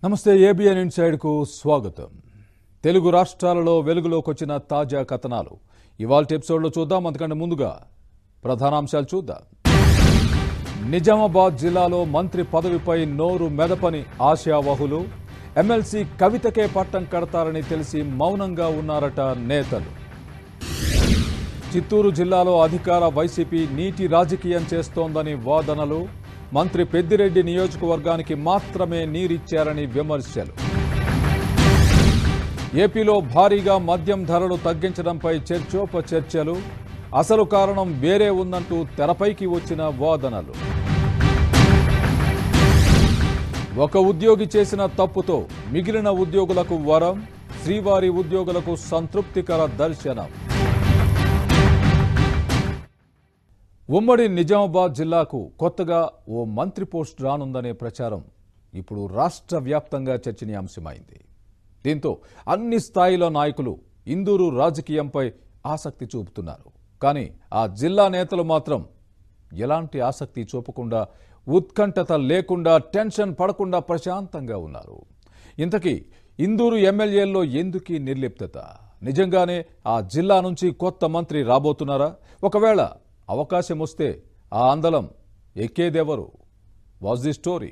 నమస్తే ఏబిఎన్ ఇన్సైడ్కు స్వాగతం తెలుగు రాష్ట్రాలలో వెలుగులోకి వచ్చిన తాజా కథనాలు ఇవాళ ఎపిసోడ్లో చూద్దాం అంతకంటే ముందుగా ప్రధానాంశాలు చూద్దాం నిజామాబాద్ జిల్లాలో మంత్రి పదవిపై నోరు మెదపని ఆశావహులు ఎమ్మెల్సీ కవితకే పట్టం కడతారని తెలిసి మౌనంగా ఉన్నారట నేతలు చిత్తూరు జిల్లాలో అధికార వైసీపీ నీటి రాజకీయం చేస్తోందని వాదనలు మంత్రి పెద్దిరెడ్డి నియోజకవర్గానికి మాత్రమే నీరిచ్చారని విమర్శలు ఏపీలో భారీగా మద్యం ధరలు తగ్గించడంపై చర్చోపచర్చలు అసలు కారణం వేరే ఉందంటూ తెరపైకి వచ్చిన వాదనలు ఒక ఉద్యోగి చేసిన తప్పుతో మిగిలిన ఉద్యోగులకు వరం శ్రీవారి ఉద్యోగులకు సంతృప్తికర దర్శనం ఉమ్మడి నిజామాబాద్ జిల్లాకు కొత్తగా ఓ మంత్రి పోస్ట్ రానుందనే ప్రచారం ఇప్పుడు రాష్ట్ర వ్యాప్తంగా చర్చనీయాంశమైంది దీంతో అన్ని స్థాయిల నాయకులు ఇందూరు రాజకీయంపై ఆసక్తి చూపుతున్నారు కానీ ఆ జిల్లా నేతలు మాత్రం ఎలాంటి ఆసక్తి చూపకుండా ఉత్కంఠత లేకుండా టెన్షన్ పడకుండా ప్రశాంతంగా ఉన్నారు ఇంతకీ ఇందూరు ఎమ్మెల్యేల్లో ఎందుకీ నిర్లిప్తత నిజంగానే ఆ జిల్లా నుంచి కొత్త మంత్రి రాబోతున్నారా ఒకవేళ అవకాశం వస్తే ఆ అందలం ఎక్కేదెవరు వాజ్ ది స్టోరీ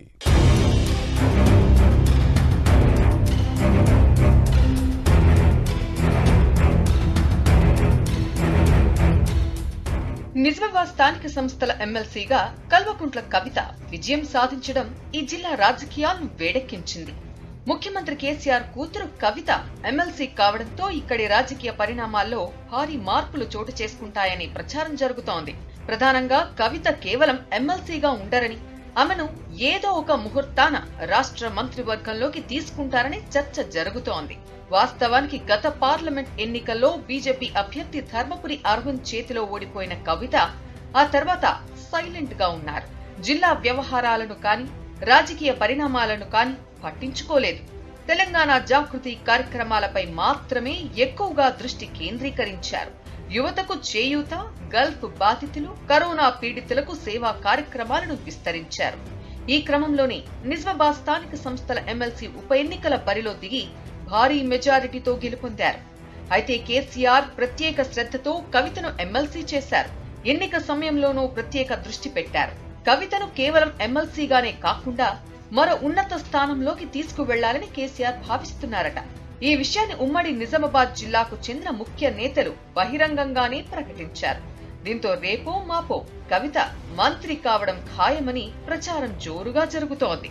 నిజామాబాద్ స్థానిక సంస్థల ఎమ్మెల్సీగా కల్వకుంట్ల కవిత విజయం సాధించడం ఈ జిల్లా రాజకీయాలను వేడెక్కించింది ముఖ్యమంత్రి కేసీఆర్ కూతురు కవిత ఎమ్మెల్సీ కావడంతో ఇక్కడి రాజకీయ పరిణామాల్లో భారీ మార్పులు చోటు చేసుకుంటాయని ప్రచారం జరుగుతోంది ప్రధానంగా కవిత కేవలం ఎమ్మెల్సీగా ఉండరని ఆమెను ఏదో ఒక ముహూర్తాన రాష్ట్ర మంత్రివర్గంలోకి తీసుకుంటారని చర్చ జరుగుతోంది వాస్తవానికి గత పార్లమెంట్ ఎన్నికల్లో బీజేపీ అభ్యర్థి ధర్మపురి అరవింద్ చేతిలో ఓడిపోయిన కవిత ఆ తర్వాత సైలెంట్ గా ఉన్నారు జిల్లా వ్యవహారాలను కాని రాజకీయ పరిణామాలను కాని పట్టించుకోలేదు తెలంగాణ జాగృతి కార్యక్రమాలపై మాత్రమే ఎక్కువగా దృష్టి కేంద్రీకరించారు యువతకు చేయూత గల్ఫ్ బాధితులు కరోనా పీడితులకు సేవా కార్యక్రమాలను విస్తరించారు ఈ క్రమంలోనే నిజామాబాద్ స్థానిక సంస్థల ఎమ్మెల్సీ ఉప ఎన్నికల బరిలో దిగి భారీ మెజారిటీతో గెలుపొందారు అయితే కేసీఆర్ ప్రత్యేక శ్రద్ధతో కవితను ఎమ్మెల్సీ చేశారు ఎన్నిక సమయంలోనూ ప్రత్యేక దృష్టి పెట్టారు కవితను కేవలం ఎమ్మెల్సీగానే కాకుండా మరో ఉన్నత స్థానంలోకి తీసుకువెళ్లాలని కేసీఆర్ భావిస్తున్నారట ఈ విషయాన్ని ఉమ్మడి నిజామాబాద్ జిల్లాకు చెందిన ముఖ్య నేతలు బహిరంగంగానే ప్రకటించారు దీంతో రేపో మాపో కవిత మంత్రి కావడం ఖాయమని ప్రచారం జోరుగా జరుగుతోంది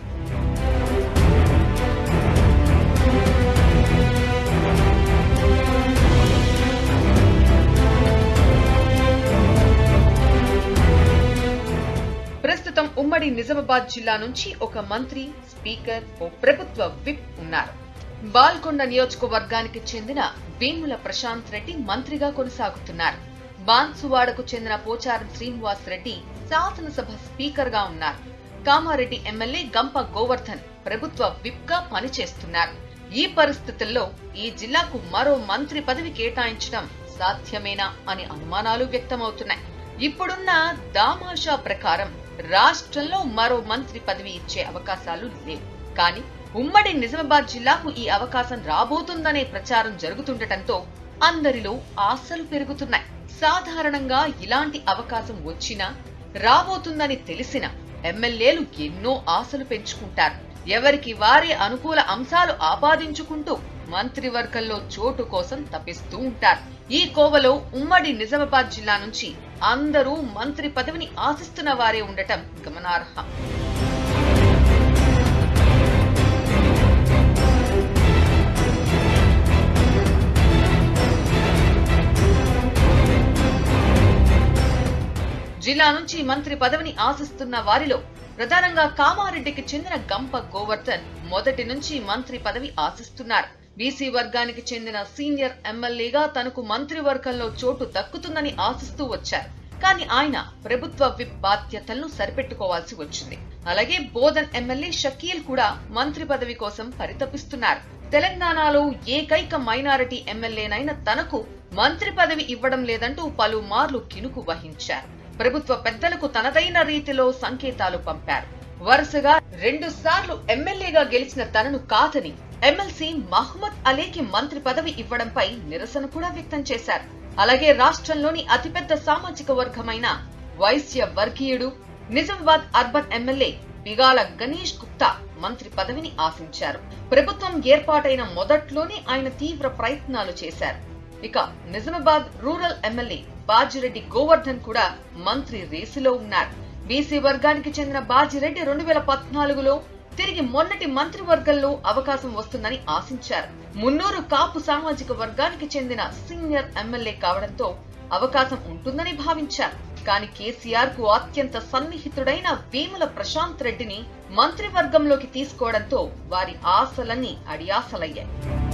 ప్రస్తుతం ఉమ్మడి నిజామాబాద్ జిల్లా నుంచి ఒక మంత్రి స్పీకర్ ఓ ప్రభుత్వ విప్ ఉన్నారు బాల్కొండ నియోజకవర్గానికి చెందిన వేముల ప్రశాంత్ రెడ్డి మంత్రిగా కొనసాగుతున్నారు బాన్సువాడకు చెందిన పోచారం శ్రీనివాస్ రెడ్డి శాసనసభ స్పీకర్ గా ఉన్నారు కామారెడ్డి ఎమ్మెల్యే గంప గోవర్ధన్ ప్రభుత్వ విప్ గా పనిచేస్తున్నారు ఈ పరిస్థితుల్లో ఈ జిల్లాకు మరో మంత్రి పదవి కేటాయించడం సాధ్యమేనా అని అనుమానాలు వ్యక్తమవుతున్నాయి ఇప్పుడున్న దామాషా ప్రకారం రాష్ట్రంలో మరో మంత్రి పదవి ఇచ్చే అవకాశాలు లేవు కానీ ఉమ్మడి నిజామాబాద్ జిల్లాకు ఈ అవకాశం రాబోతుందనే ప్రచారం జరుగుతుండటంతో అందరిలో ఆశలు పెరుగుతున్నాయి సాధారణంగా ఇలాంటి అవకాశం వచ్చినా రాబోతుందని తెలిసిన ఎమ్మెల్యేలు ఎన్నో ఆశలు పెంచుకుంటారు ఎవరికి వారే అనుకూల అంశాలు ఆపాదించుకుంటూ మంత్రివర్గంలో చోటు కోసం తపిస్తూ ఉంటారు ఈ కోవలో ఉమ్మడి నిజామాబాద్ జిల్లా నుంచి అందరూ మంత్రి పదవిని ఆశిస్తున్న వారే ఉండటం గమనార్హం జిల్లా నుంచి మంత్రి పదవిని ఆశిస్తున్న వారిలో ప్రధానంగా కామారెడ్డికి చెందిన గంప గోవర్ధన్ మొదటి నుంచి మంత్రి పదవి ఆశిస్తున్నారు బీసీ వర్గానికి చెందిన సీనియర్ ఎమ్మెల్యేగా తనకు మంత్రివర్గంలో చోటు దక్కుతుందని ఆశిస్తూ వచ్చారు కానీ ఆయన ప్రభుత్వ విప్ బాధ్యతలను సరిపెట్టుకోవాల్సి వచ్చింది అలాగే బోధన్ ఎమ్మెల్యే షకీల్ కూడా మంత్రి పదవి కోసం పరితపిస్తున్నారు తెలంగాణలో ఏకైక మైనారిటీ ఎమ్మెల్యేనైన తనకు మంత్రి పదవి ఇవ్వడం లేదంటూ పలుమార్లు కినుకు వహించారు ప్రభుత్వ పెద్దలకు తనదైన రీతిలో సంకేతాలు పంపారు వరుసగా రెండు సార్లు ఎమ్మెల్యేగా గెలిచిన తనను కాదని ఎమ్మెల్సీ మహమ్మద్ అలీకి మంత్రి పదవి ఇవ్వడంపై నిరసన కూడా వ్యక్తం చేశారు అలాగే రాష్ట్రంలోని అతిపెద్ద సామాజిక వర్గమైన వైశ్య వర్గీయుడు నిజామాబాద్ అర్బన్ ఎమ్మెల్యే బిగాల గణేష్ గుప్తా మంత్రి పదవిని ఆశించారు ప్రభుత్వం ఏర్పాటైన మొదట్లోనే ఆయన తీవ్ర ప్రయత్నాలు చేశారు ఇక నిజామాబాద్ రూరల్ ఎమ్మెల్యే బాజిరెడ్డి గోవర్ధన్ కూడా మంత్రి రేసులో ఉన్నారు బీసీ వర్గానికి చెందిన బాజిరెడ్డి రెండు వేల పద్నాలుగులో తిరిగి మొన్నటి మంత్రివర్గంలో అవకాశం వస్తుందని ఆశించారు మున్నూరు కాపు సామాజిక వర్గానికి చెందిన సీనియర్ ఎమ్మెల్యే కావడంతో అవకాశం ఉంటుందని భావించారు కానీ కేసీఆర్ కు అత్యంత సన్నిహితుడైన వేముల ప్రశాంత్ రెడ్డిని మంత్రివర్గంలోకి తీసుకోవడంతో వారి ఆశలన్నీ అడియాసలయ్యాయి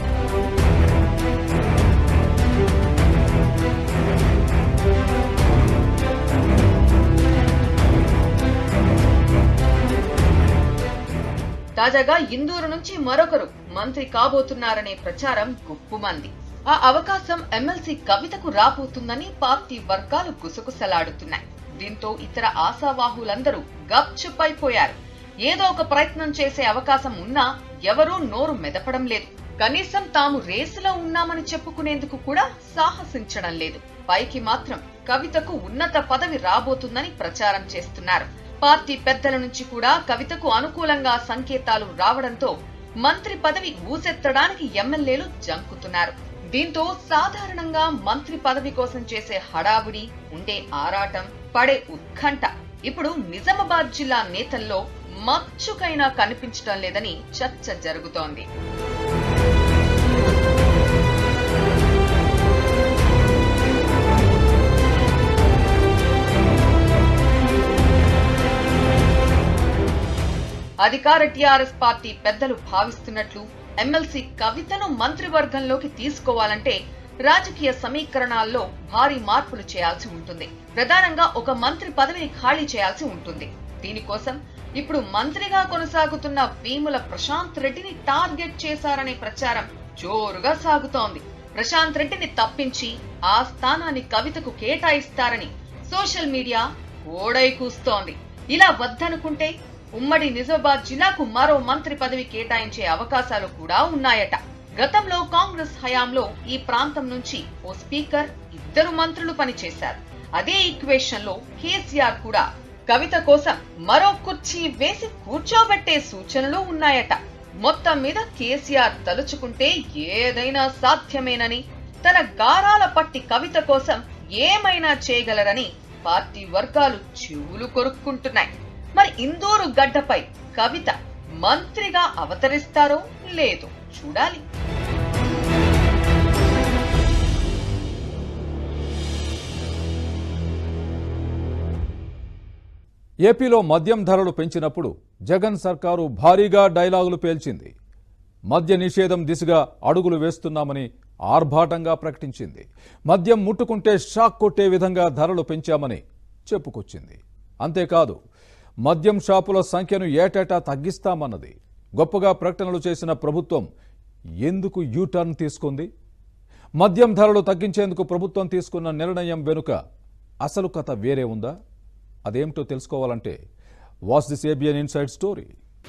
తాజాగా ఇందూరు నుంచి మరొకరు మంత్రి కాబోతున్నారనే ప్రచారం గుప్పుమంది ఆ అవకాశం ఎమ్మెల్సీ కవితకు రాబోతుందని పార్టీ వర్గాలు గుసగుసలాడుతున్నాయి దీంతో ఇతర ఆశావాహులందరూ గప్చుప్పైపోయారు ఏదో ఒక ప్రయత్నం చేసే అవకాశం ఉన్నా ఎవరూ నోరు మెదపడం లేదు కనీసం తాము రేసులో ఉన్నామని చెప్పుకునేందుకు కూడా సాహసించడం లేదు పైకి మాత్రం కవితకు ఉన్నత పదవి రాబోతుందని ప్రచారం చేస్తున్నారు పార్టీ పెద్దల నుంచి కూడా కవితకు అనుకూలంగా సంకేతాలు రావడంతో మంత్రి పదవి ఊసెత్తడానికి ఎమ్మెల్యేలు జంకుతున్నారు దీంతో సాధారణంగా మంత్రి పదవి కోసం చేసే హడావుడి ఉండే ఆరాటం పడే ఉత్కంఠ ఇప్పుడు నిజామాబాద్ జిల్లా నేతల్లో మచ్చుకైనా కనిపించడం లేదని చర్చ జరుగుతోంది అధికార టీఆర్ఎస్ పార్టీ పెద్దలు భావిస్తున్నట్లు ఎమ్మెల్సీ కవితను మంత్రివర్గంలోకి తీసుకోవాలంటే రాజకీయ సమీకరణాల్లో భారీ మార్పులు చేయాల్సి ఉంటుంది ప్రధానంగా ఒక మంత్రి పదవిని ఖాళీ చేయాల్సి ఉంటుంది దీనికోసం ఇప్పుడు మంత్రిగా కొనసాగుతున్న వేముల ప్రశాంత్ రెడ్డిని టార్గెట్ చేశారనే ప్రచారం జోరుగా సాగుతోంది ప్రశాంత్ రెడ్డిని తప్పించి ఆ స్థానాన్ని కవితకు కేటాయిస్తారని సోషల్ మీడియా ఓడై కూస్తోంది ఇలా వద్దనుకుంటే ఉమ్మడి నిజామాబాద్ జిల్లాకు మరో మంత్రి పదవి కేటాయించే అవకాశాలు కూడా ఉన్నాయట గతంలో కాంగ్రెస్ హయాంలో ఈ ప్రాంతం నుంచి ఓ స్పీకర్ ఇద్దరు మంత్రులు పనిచేశారు అదే ఈక్వేషన్ లో కేసీఆర్ కూడా కవిత కోసం మరో కుర్చీ వేసి కూర్చోబెట్టే సూచనలు ఉన్నాయట మొత్తం మీద కేసీఆర్ తలుచుకుంటే ఏదైనా సాధ్యమేనని తన గారాల పట్టి కవిత కోసం ఏమైనా చేయగలరని పార్టీ వర్గాలు చెవులు కొరుక్కుంటున్నాయి మరి ఇందూరు గడ్డపై కవిత మంత్రిగా అవతరిస్తారో లేదో చూడాలి ఏపీలో మద్యం ధరలు పెంచినప్పుడు జగన్ సర్కారు భారీగా డైలాగులు పేల్చింది మద్య నిషేధం దిశగా అడుగులు వేస్తున్నామని ఆర్భాటంగా ప్రకటించింది మద్యం ముట్టుకుంటే షాక్ కొట్టే విధంగా ధరలు పెంచామని చెప్పుకొచ్చింది అంతేకాదు మద్యం షాపుల సంఖ్యను ఏటేటా తగ్గిస్తామన్నది గొప్పగా ప్రకటనలు చేసిన ప్రభుత్వం ఎందుకు యూటర్న్ తీసుకుంది మద్యం ధరలు తగ్గించేందుకు ప్రభుత్వం తీసుకున్న నిర్ణయం వెనుక అసలు కథ వేరే ఉందా అదేమిటో తెలుసుకోవాలంటే what's this ABN inside story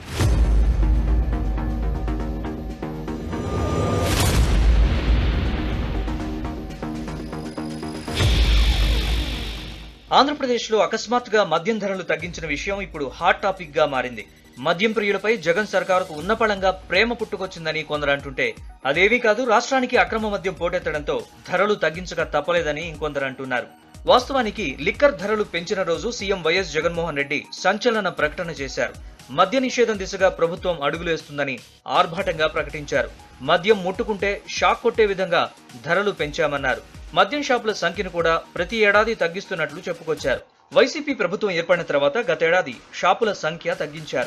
ఆంధ్రప్రదేశ్లో అకస్మాత్తుగా మద్యం ధరలు తగ్గించిన విషయం ఇప్పుడు హాట్ టాపిక్ గా మారింది మద్యం ప్రియులపై జగన్ సర్కారుకు ఉన్నపళంగా ప్రేమ పుట్టుకొచ్చిందని కొందరు అంటుంటే అదేవీ కాదు రాష్ట్రానికి అక్రమ మద్యం పోటెత్తడంతో ధరలు తగ్గించక తప్పలేదని ఇంకొందరు అంటున్నారు వాస్తవానికి లిక్కర్ ధరలు పెంచిన రోజు సీఎం వైఎస్ జగన్మోహన్ రెడ్డి సంచలన ప్రకటన చేశారు మద్య నిషేధం దిశగా ప్రభుత్వం అడుగులేస్తుందని ఆర్భాటంగా ప్రకటించారు మద్యం ముట్టుకుంటే షాక్ కొట్టే విధంగా ధరలు పెంచామన్నారు మద్యం షాపుల సంఖ్యను కూడా ప్రతి ఏడాది తగ్గిస్తున్నట్లు చెప్పుకొచ్చారు వైసీపీ ప్రభుత్వం ఏర్పడిన తర్వాత గతేడాది షాపుల సంఖ్య తగ్గించారు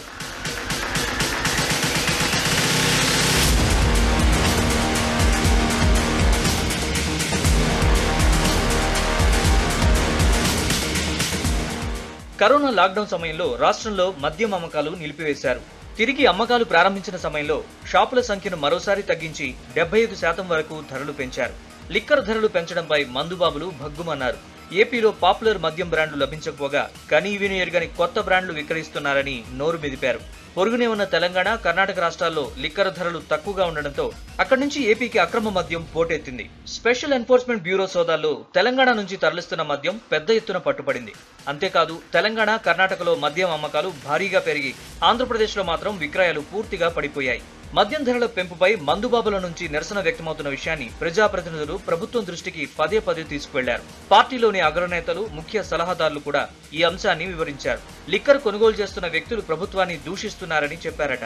కరోనా లాక్డౌన్ సమయంలో రాష్ట్రంలో మద్యం అమ్మకాలు నిలిపివేశారు తిరిగి అమ్మకాలు ప్రారంభించిన సమయంలో షాపుల సంఖ్యను మరోసారి తగ్గించి డెబ్బై ఐదు శాతం వరకు ధరలు పెంచారు లిక్కర్ ధరలు పెంచడంపై మందుబాబులు భగ్గుమన్నారు ఏపీలో పాపులర్ మద్యం బ్రాండ్లు లభించకపోగా కనీ విని ఎరుగని కొత్త బ్రాండ్లు విక్రయిస్తున్నారని నోరు మెదిపారు పొరుగునే ఉన్న తెలంగాణ కర్ణాటక రాష్ట్రాల్లో లిక్కర్ ధరలు తక్కువగా ఉండడంతో అక్కడి నుంచి ఏపీకి అక్రమ మద్యం పోటెత్తింది స్పెషల్ ఎన్ఫోర్స్మెంట్ బ్యూరో సోదాల్లో తెలంగాణ నుంచి తరలిస్తున్న మద్యం పెద్ద ఎత్తున పట్టుపడింది అంతేకాదు తెలంగాణ కర్ణాటకలో మద్యం అమ్మకాలు భారీగా పెరిగి ఆంధ్రప్రదేశ్లో మాత్రం విక్రయాలు పూర్తిగా పడిపోయాయి మద్యం ధరల పెంపుపై మందుబాబుల నుంచి నిరసన వ్యక్తమవుతున్న విషయాన్ని ప్రజాప్రతినిధులు ప్రభుత్వం దృష్టికి పదే పదే తీసుకువెళ్లారు పార్టీలోని అగ్రనేతలు ముఖ్య సలహాదారులు కూడా ఈ అంశాన్ని వివరించారు లిక్కర్ కొనుగోలు చేస్తున్న వ్యక్తులు ప్రభుత్వాన్ని దూషిస్తున్నారని చెప్పారట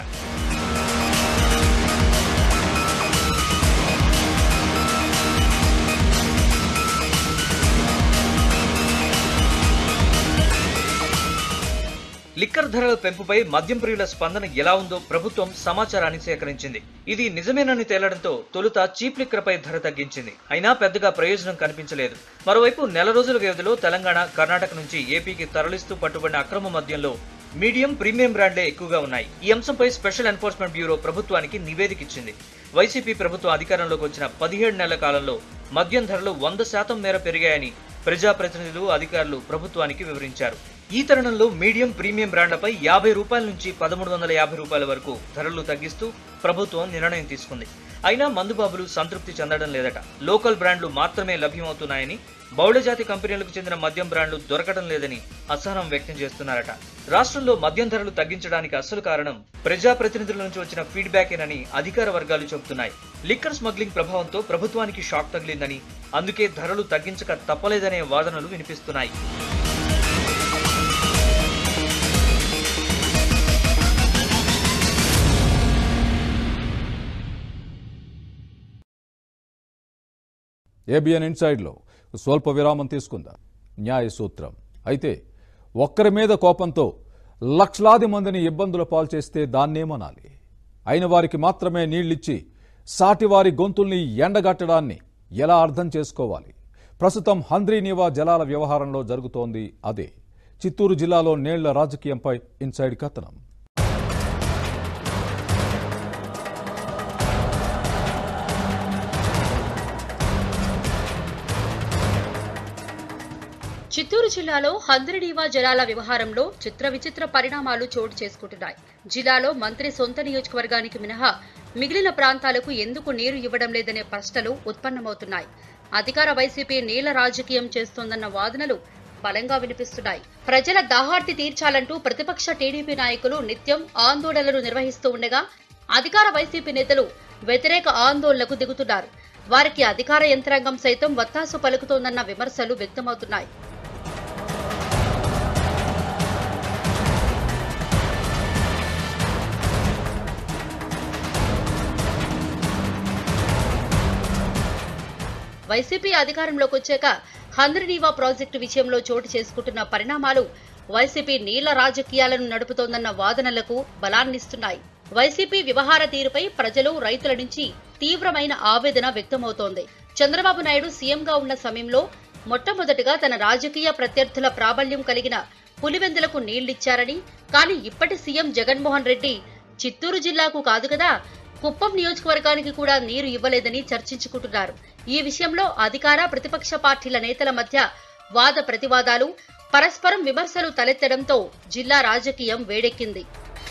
లిక్కర్ ధరల పెంపుపై మద్యం ప్రియుల స్పందన ఎలా ఉందో ప్రభుత్వం సమాచారాన్ని సేకరించింది ఇది నిజమేనని తేలడంతో తొలుత చీప్ లిక్కర్ పై ధర తగ్గించింది అయినా పెద్దగా ప్రయోజనం కనిపించలేదు మరోవైపు నెల రోజుల వ్యవధిలో తెలంగాణ కర్ణాటక నుంచి ఏపీకి తరలిస్తూ పట్టుబడిన అక్రమ మద్యంలో మీడియం ప్రీమియం బ్రాండ్లే ఎక్కువగా ఉన్నాయి ఈ అంశంపై స్పెషల్ ఎన్ఫోర్స్మెంట్ బ్యూరో ప్రభుత్వానికి నివేదిక ఇచ్చింది వైసీపీ ప్రభుత్వం అధికారంలోకి వచ్చిన పదిహేడు నెలల కాలంలో మద్యం ధరలు వంద శాతం మేర పెరిగాయని ప్రజాప్రతినిధులు అధికారులు ప్రభుత్వానికి వివరించారు ఈ తరుణంలో మీడియం ప్రీమియం బ్రాండ్లపై యాభై రూపాయల నుంచి పదమూడు వందల యాభై రూపాయల వరకు ధరలు తగ్గిస్తూ ప్రభుత్వం నిర్ణయం తీసుకుంది అయినా మందుబాబులు సంతృప్తి చెందడం లేదట లోకల్ బ్రాండ్లు మాత్రమే లభ్యమవుతున్నాయని బహుళజాతి కంపెనీలకు చెందిన మద్యం బ్రాండ్లు దొరకడం లేదని అసహనం వ్యక్తం చేస్తున్నారట రాష్ట్రంలో మద్యం ధరలు తగ్గించడానికి అసలు కారణం ప్రజాప్రతినిధుల నుంచి వచ్చిన ఫీడ్బ్యాకేనని అధికార వర్గాలు చెబుతున్నాయి లిక్కర్ స్మగ్లింగ్ ప్రభావంతో ప్రభుత్వానికి షాక్ తగిలిందని అందుకే ధరలు తగ్గించక తప్పలేదనే వాదనలు వినిపిస్తున్నాయి ఏబిఎన్ ఇన్సైడ్లో స్వల్ప విరామం తీసుకుందాం న్యాయ సూత్రం అయితే ఒక్కరి మీద కోపంతో లక్షలాది మందిని ఇబ్బందుల పాల్చేస్తే దాన్నేమనాలి అయిన వారికి మాత్రమే నీళ్లిచ్చి సాటివారి గొంతుల్ని ఎండగట్టడాన్ని ఎలా అర్థం చేసుకోవాలి ప్రస్తుతం హంద్రీనీవా జలాల వ్యవహారంలో జరుగుతోంది అదే చిత్తూరు జిల్లాలో నీళ్ల రాజకీయంపై ఇన్సైడ్ కథనం చిత్తూరు జిల్లాలో హంద్రినీవా జలాల వ్యవహారంలో చిత్ర విచిత్ర పరిణామాలు చోటు చేసుకుంటున్నాయి జిల్లాలో మంత్రి సొంత నియోజకవర్గానికి మినహా మిగిలిన ప్రాంతాలకు ఎందుకు నీరు ఇవ్వడం లేదనే ప్రశ్నలు ఉత్పన్నమవుతున్నాయి అధికార వైసీపీ నీళ్ల రాజకీయం చేస్తోందన్న వాదనలు బలంగా వినిపిస్తున్నాయి ప్రజల దాహార్తి తీర్చాలంటూ ప్రతిపక్ష టీడీపీ నాయకులు నిత్యం ఆందోళనలు నిర్వహిస్తూ ఉండగా అధికార వైసీపీ నేతలు వ్యతిరేక ఆందోళనకు దిగుతున్నారు వారికి అధికార యంత్రాంగం సైతం వత్తాసు పలుకుతోందన్న విమర్శలు వ్యక్తమవుతున్నాయి వైసీపీ అధికారంలోకి వచ్చాక హంద్రినీవా ప్రాజెక్టు విషయంలో చోటు చేసుకుంటున్న పరిణామాలు వైసీపీ నీళ్ల రాజకీయాలను నడుపుతోందన్న వాదనలకు బలాన్నిస్తున్నాయి వైసీపీ వ్యవహార తీరుపై ప్రజలు రైతుల నుంచి తీవ్రమైన ఆవేదన వ్యక్తమవుతోంది చంద్రబాబు నాయుడు సీఎంగా ఉన్న సమయంలో మొట్టమొదటిగా తన రాజకీయ ప్రత్యర్థుల ప్రాబల్యం కలిగిన పులివెందులకు నీళ్లిచ్చారని కానీ ఇప్పటి సీఎం జగన్మోహన్ రెడ్డి చిత్తూరు జిల్లాకు కాదు కదా కుప్పం నియోజకవర్గానికి కూడా నీరు ఇవ్వలేదని చర్చించుకుంటున్నారు ఈ విషయంలో అధికార ప్రతిపక్ష పార్టీల నేతల మధ్య వాద ప్రతివాదాలు పరస్పరం విమర్శలు తలెత్తడంతో జిల్లా రాజకీయం వేడెక్కింది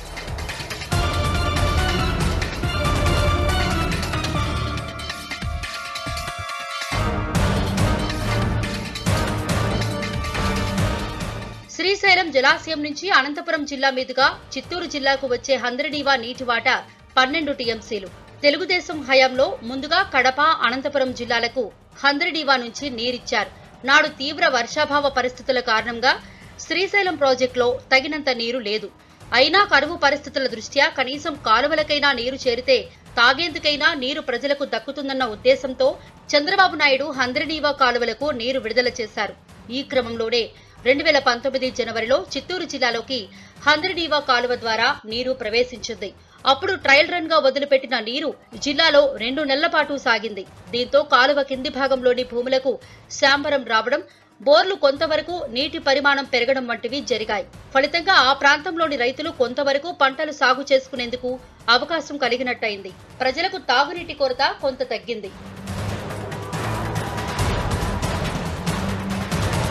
శ్రీశైలం జలాశయం నుంచి అనంతపురం జిల్లా మీదుగా చిత్తూరు జిల్లాకు వచ్చే హంద్రనీవా నీటి వాటా పన్నెండు టీఎంసీలు తెలుగుదేశం హయాంలో ముందుగా కడప అనంతపురం జిల్లాలకు హంద్రనీవా నుంచి నీరిచ్చారు నాడు తీవ్ర వర్షాభావ పరిస్థితుల కారణంగా శ్రీశైలం ప్రాజెక్టులో తగినంత నీరు లేదు అయినా కరువు పరిస్థితుల దృష్ట్యా కనీసం కాలువలకైనా నీరు చేరితే తాగేందుకైనా నీరు ప్రజలకు దక్కుతుందన్న ఉద్దేశంతో చంద్రబాబు నాయుడు హంద్రనీవా కాలువలకు నీరు విడుదల చేశారు ఈ క్రమంలోనే రెండు వేల పంతొమ్మిది జనవరిలో చిత్తూరు జిల్లాలోకి హంద్రనీవా కాలువ ద్వారా నీరు ప్రవేశించింది అప్పుడు ట్రయల్ రన్ గా వదిలిపెట్టిన నీరు జిల్లాలో రెండు నెలల పాటు సాగింది దీంతో కాలువ కింది భాగంలోని భూములకు శాంబరం రావడం బోర్లు కొంతవరకు నీటి పరిమాణం పెరగడం వంటివి జరిగాయి ఫలితంగా ఆ ప్రాంతంలోని రైతులు కొంతవరకు పంటలు సాగు చేసుకునేందుకు అవకాశం కలిగినట్టయింది ప్రజలకు తాగునీటి కొరత కొంత తగ్గింది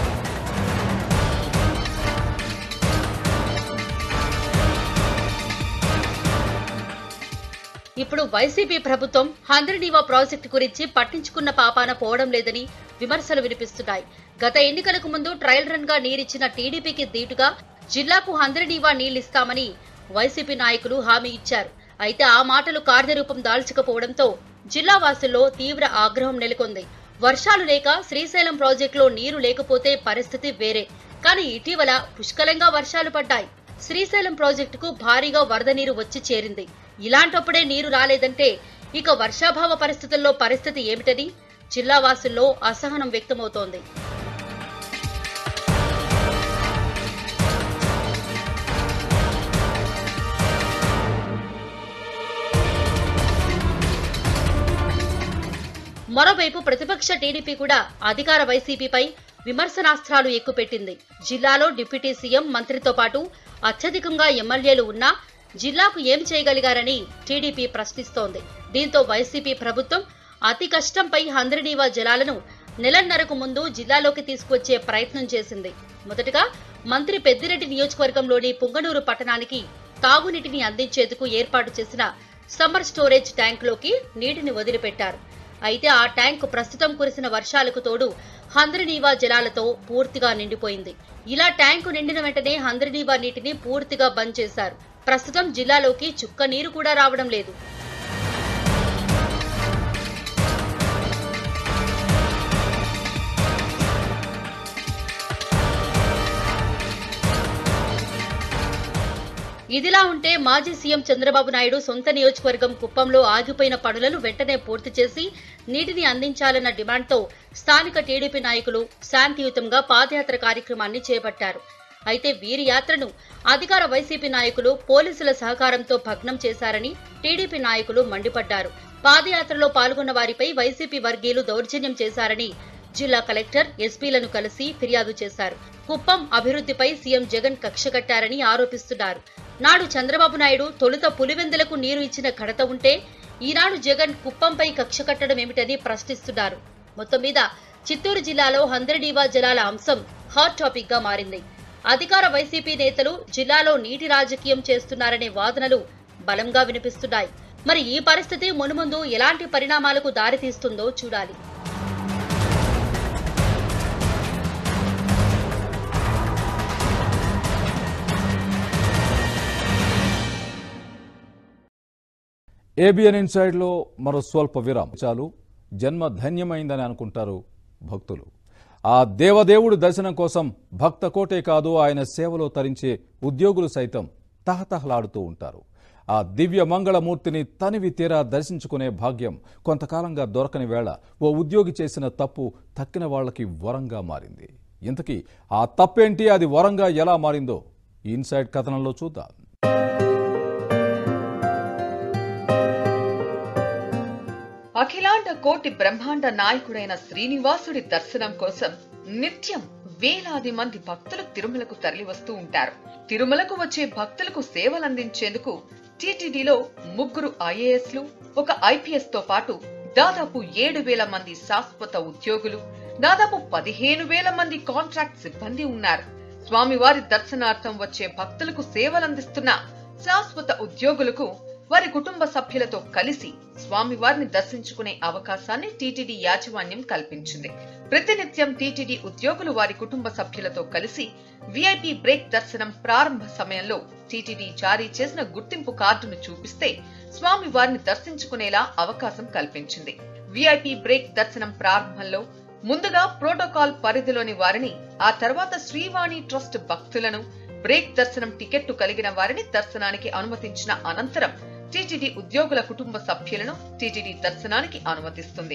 ఇప్పుడు వైసీపీ ప్రభుత్వం హంద్రనీవా ప్రాజెక్టు గురించి పట్టించుకున్న పాపాన పోవడం లేదని విమర్శలు వినిపిస్తున్నాయి గత ఎన్నికలకు ముందు ట్రయల్ రన్ గా నీరిచ్చిన టీడీపీకి దీటుగా జిల్లాకు హంద్రనీవా నీళ్లిస్తామని వైసీపీ నాయకులు హామీ ఇచ్చారు అయితే ఆ మాటలు కార్యరూపం దాల్చకపోవడంతో జిల్లా వాసుల్లో తీవ్ర ఆగ్రహం నెలకొంది వర్షాలు లేక శ్రీశైలం ప్రాజెక్టులో నీరు లేకపోతే పరిస్థితి వేరే కానీ ఇటీవల పుష్కలంగా వర్షాలు పడ్డాయి శ్రీశైలం ప్రాజెక్టుకు భారీగా వరద నీరు వచ్చి చేరింది ఇలాంటప్పుడే నీరు రాలేదంటే ఇక వర్షాభావ పరిస్థితుల్లో పరిస్థితి ఏమిటని జిల్లా వాసుల్లో అసహనం వ్యక్తమవుతోంది మరోవైపు ప్రతిపక్ష టీడీపీ కూడా అధికార వైసీపీపై విమర్శనాస్త్రాలు ఎక్కుపెట్టింది జిల్లాలో డిప్యూటీ సీఎం మంత్రితో పాటు అత్యధికంగా ఎమ్మెల్యేలు ఉన్నా జిల్లాకు ఏం చేయగలిగారని టీడీపీ ప్రశ్నిస్తోంది దీంతో వైసీపీ ప్రభుత్వం అతి కష్టంపై హంద్రనీవా జలాలను నెలన్నరకు ముందు జిల్లాలోకి తీసుకువచ్చే ప్రయత్నం చేసింది మొదటగా మంత్రి పెద్దిరెడ్డి నియోజకవర్గంలోని పుంగనూరు పట్టణానికి తాగునీటిని అందించేందుకు ఏర్పాటు చేసిన సమ్మర్ స్టోరేజ్ ట్యాంకులోకి నీటిని వదిలిపెట్టారు అయితే ఆ ట్యాంకు ప్రస్తుతం కురిసిన వర్షాలకు తోడు హంద్రనీవా జలాలతో పూర్తిగా నిండిపోయింది ఇలా ట్యాంకు నిండిన వెంటనే హంద్రనీవా నీటిని పూర్తిగా బంద్ చేశారు ప్రస్తుతం జిల్లాలోకి చుక్క నీరు కూడా రావడం లేదు ఇదిలా ఉంటే మాజీ సీఎం చంద్రబాబు నాయుడు సొంత నియోజకవర్గం కుప్పంలో ఆగిపోయిన పనులను వెంటనే పూర్తి చేసి నీటిని అందించాలన్న డిమాండ్తో స్థానిక టీడీపీ నాయకులు శాంతియుతంగా పాదయాత్ర కార్యక్రమాన్ని చేపట్టారు అయితే వీరి యాత్రను అధికార వైసీపీ నాయకులు పోలీసుల సహకారంతో భగ్నం చేశారని టీడీపీ నాయకులు మండిపడ్డారు పాదయాత్రలో పాల్గొన్న వారిపై వైసీపీ వర్గీయులు దౌర్జన్యం చేశారని జిల్లా కలెక్టర్ ఎస్పీలను కలిసి ఫిర్యాదు చేశారు కుప్పం అభివృద్ధిపై సీఎం జగన్ కక్ష కట్టారని ఆరోపిస్తున్నారు నాడు చంద్రబాబు నాయుడు తొలుత పులివెందులకు నీరు ఇచ్చిన ఘనత ఉంటే ఈనాడు జగన్ కుప్పంపై కక్ష కట్టడం ఏమిటని ప్రశ్నిస్తున్నారు మొత్తం మీద చిత్తూరు జిల్లాలో హంద్రడీవా జలాల అంశం హాట్ టాపిక్ గా మారింది అధికార వైసీపీ నేతలు జిల్లాలో నీటి రాజకీయం చేస్తున్నారనే వాదనలు బలంగా వినిపిస్తున్నాయి మరి ఈ పరిస్థితి మునుముందు ఎలాంటి పరిణామాలకు దారితీస్తుందో చూడాలి ఏబిఎన్ ఇన్సైడ్లో మరో స్వల్ప విరామం చాలు జన్మ ధన్యమైందని అనుకుంటారు భక్తులు ఆ దేవదేవుడి దర్శనం కోసం భక్త కోటే కాదు ఆయన సేవలో తరించే ఉద్యోగులు సైతం తహతహలాడుతూ ఉంటారు ఆ దివ్య మంగళమూర్తిని తనివి తీరా దర్శించుకునే భాగ్యం కొంతకాలంగా దొరకని వేళ ఓ ఉద్యోగి చేసిన తప్పు తక్కిన వాళ్ళకి వరంగా మారింది ఇంతకీ ఆ తప్పేంటి అది వరంగా ఎలా మారిందో ఈ ఇన్సైడ్ కథనంలో చూద్దాం అఖిలాండ కోటి బ్రహ్మాండ నాయకుడైన శ్రీనివాసుడి దర్శనం కోసం నిత్యం వేలాది మంది భక్తులు తిరుమలకు తరలివస్తూ ఉంటారు తిరుమలకు వచ్చే భక్తులకు సేవలందించేందుకు టీటీడీలో ముగ్గురు ఐఏఎస్లు ఒక ఐపీఎస్ తో పాటు దాదాపు ఏడు వేల మంది శాశ్వత ఉద్యోగులు దాదాపు పదిహేను వేల మంది కాంట్రాక్ట్ సిబ్బంది ఉన్నారు స్వామివారి దర్శనార్థం వచ్చే భక్తులకు సేవలందిస్తున్న శాశ్వత ఉద్యోగులకు వారి కుటుంబ సభ్యులతో కలిసి స్వామివారిని దర్శించుకునే అవకాశాన్ని టీటీడీ యాజమాన్యం కల్పించింది ప్రతినిత్యం టీటీడీ ఉద్యోగులు వారి కుటుంబ సభ్యులతో కలిసి విఐపి బ్రేక్ దర్శనం ప్రారంభ సమయంలో టీటీడీ జారీ చేసిన గుర్తింపు కార్డును చూపిస్తే స్వామివారిని దర్శించుకునేలా అవకాశం కల్పించింది విఐపి బ్రేక్ దర్శనం ప్రారంభంలో ముందుగా ప్రోటోకాల్ పరిధిలోని వారిని ఆ తర్వాత శ్రీవాణి ట్రస్ట్ భక్తులను బ్రేక్ దర్శనం టికెట్టు కలిగిన వారిని దర్శనానికి అనుమతించిన అనంతరం టీటీడీ ఉద్యోగుల కుటుంబ సభ్యులను టీటీడీ దర్శనానికి అనుమతిస్తుంది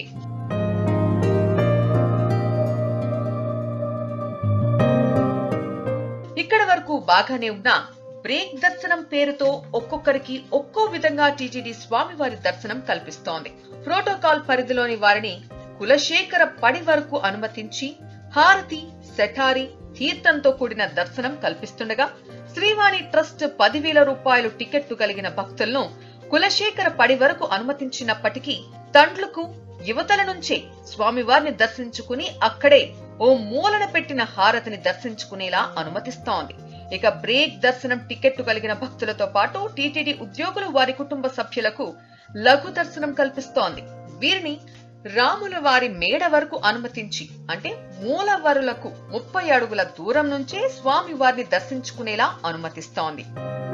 ఇక్కడ వరకు బాగానే ఉన్నా బ్రేక్ దర్శనం పేరుతో ఒక్కొక్కరికి ఒక్కో విధంగా టీటీడీ స్వామివారి దర్శనం కల్పిస్తోంది ప్రోటోకాల్ పరిధిలోని వారిని కులశేఖర పడి వరకు అనుమతించి హారతి సెఠారి తీర్థంతో కూడిన దర్శనం కల్పిస్తుండగా శ్రీవాణి ట్రస్ట్ పదివేల రూపాయలు టికెట్టు కలిగిన భక్తులను కులశేఖర పడి వరకు అనుమతించినప్పటికీ తండ్లకు యువతల నుంచే స్వామివారిని దర్శించుకుని అక్కడే ఓ మూలన పెట్టిన హారతిని దర్శించుకునేలా అనుమతిస్తోంది ఇక బ్రేక్ దర్శనం టికెట్టు కలిగిన భక్తులతో పాటు టీటీడీ ఉద్యోగులు వారి కుటుంబ సభ్యులకు లఘు దర్శనం కల్పిస్తోంది వీరిని రాముల వారి మేడ వరకు అనుమతించి అంటే మూలవరులకు ముప్పై అడుగుల దూరం నుంచే స్వామి వారిని దర్శించుకునేలా అనుమతిస్తోంది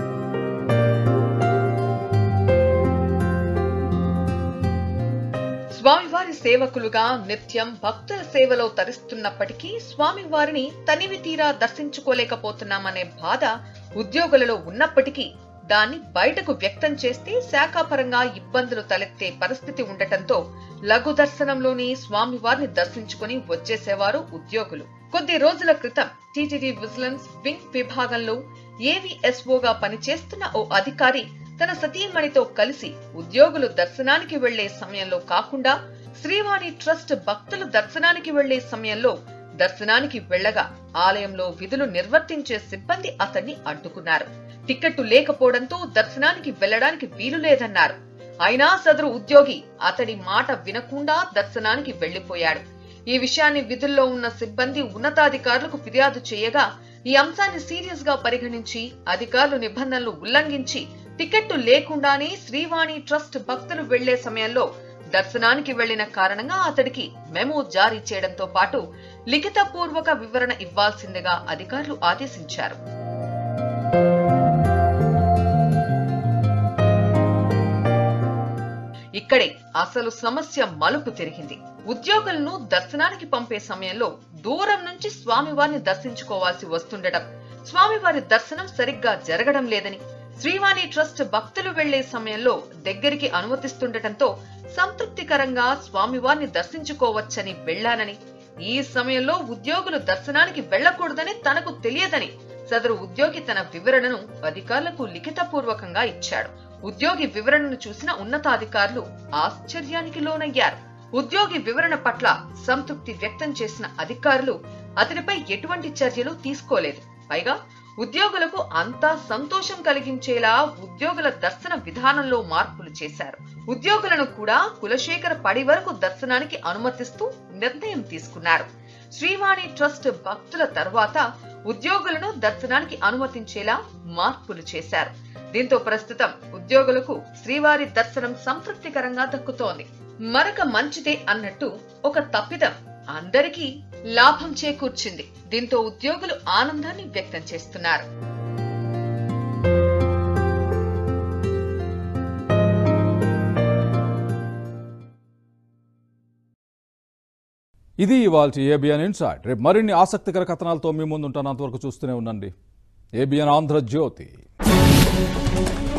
స్వామివారి సేవకులుగా నిత్యం భక్తుల సేవలో తరిస్తున్నప్పటికీ స్వామివారిని తనివి తీరా దర్శించుకోలేకపోతున్నామనే బాధ ఉద్యోగులలో ఉన్నప్పటికీ దాన్ని బయటకు వ్యక్తం చేస్తే శాఖాపరంగా ఇబ్బందులు తలెత్తే పరిస్థితి ఉండటంతో లఘు దర్శనంలోని స్వామివారిని దర్శించుకుని వచ్చేసేవారు ఉద్యోగులు కొద్ది రోజుల క్రితం టీటీడీ విజిలెన్స్ వింగ్ విభాగంలో ఏవీఎస్ఓగా పనిచేస్తున్న ఓ అధికారి తన సతీమణితో కలిసి ఉద్యోగులు దర్శనానికి వెళ్లే సమయంలో కాకుండా శ్రీవాణి ట్రస్ట్ భక్తులు దర్శనానికి వెళ్లే సమయంలో దర్శనానికి వెళ్లగా ఆలయంలో విధులు నిర్వర్తించే సిబ్బంది అతన్ని అడ్డుకున్నారు టిక్కెట్టు లేకపోవడంతో దర్శనానికి వెళ్లడానికి వీలు లేదన్నారు అయినా సదరు ఉద్యోగి అతడి మాట వినకుండా దర్శనానికి వెళ్లిపోయాడు ఈ విషయాన్ని విధుల్లో ఉన్న సిబ్బంది ఉన్నతాధికారులకు ఫిర్యాదు చేయగా ఈ అంశాన్ని సీరియస్ గా పరిగణించి అధికారులు నిబంధనలు ఉల్లంఘించి టికెట్టు లేకుండానే శ్రీవాణి ట్రస్ట్ భక్తులు వెళ్లే సమయంలో దర్శనానికి వెళ్లిన కారణంగా అతడికి మెమో జారీ చేయడంతో పాటు లిఖితపూర్వక వివరణ ఇవ్వాల్సిందిగా అధికారులు ఆదేశించారు ఇక్కడే అసలు సమస్య మలుపు తిరిగింది ఉద్యోగులను దర్శనానికి పంపే సమయంలో దూరం నుంచి స్వామివారిని దర్శించుకోవాల్సి వస్తుండటం స్వామివారి దర్శనం సరిగ్గా జరగడం లేదని శ్రీవాణి ట్రస్ట్ భక్తులు వెళ్లే సమయంలో దగ్గరికి అనుమతిస్తుండటంతో సంతృప్తికరంగా స్వామివారిని దర్శించుకోవచ్చని వెళ్లానని ఈ సమయంలో ఉద్యోగులు దర్శనానికి వెళ్లకూడదని తనకు తెలియదని సదరు ఉద్యోగి తన వివరణను అధికారులకు లిఖితపూర్వకంగా ఇచ్చాడు ఉద్యోగి వివరణను చూసిన ఉన్నతాధికారులు ఆశ్చర్యానికి లోనయ్యారు ఉద్యోగి వివరణ పట్ల సంతృప్తి వ్యక్తం చేసిన అధికారులు అతనిపై ఎటువంటి చర్యలు తీసుకోలేదు పైగా ఉద్యోగులకు అంతా సంతోషం కలిగించేలా ఉద్యోగుల దర్శన విధానంలో మార్పులు చేశారు ఉద్యోగులను కూడా కులశేఖర పడి వరకు దర్శనానికి అనుమతిస్తూ నిర్ణయం తీసుకున్నారు శ్రీవాణి ట్రస్ట్ భక్తుల తర్వాత ఉద్యోగులను దర్శనానికి అనుమతించేలా మార్పులు చేశారు దీంతో ప్రస్తుతం ఉద్యోగులకు శ్రీవారి దర్శనం సంతృప్తికరంగా దక్కుతోంది మరొక మంచిదే అన్నట్టు ఒక తప్పిదం అందరికీ లాభం చేకూర్చింది దీంతో ఉద్యోగులు ఆనందాన్ని వ్యక్తం చేస్తున్నారు ఇది ఇవాళ ఏబిఎన్ ఇన్సైడ్ రేపు మరిన్ని ఆసక్తికర కథనాలతో మీ ముందు ఉంటాను అంతవరకు చూస్తూనే ఉండండి ఏబిఎన్ ఆంధ్రజ్యోతి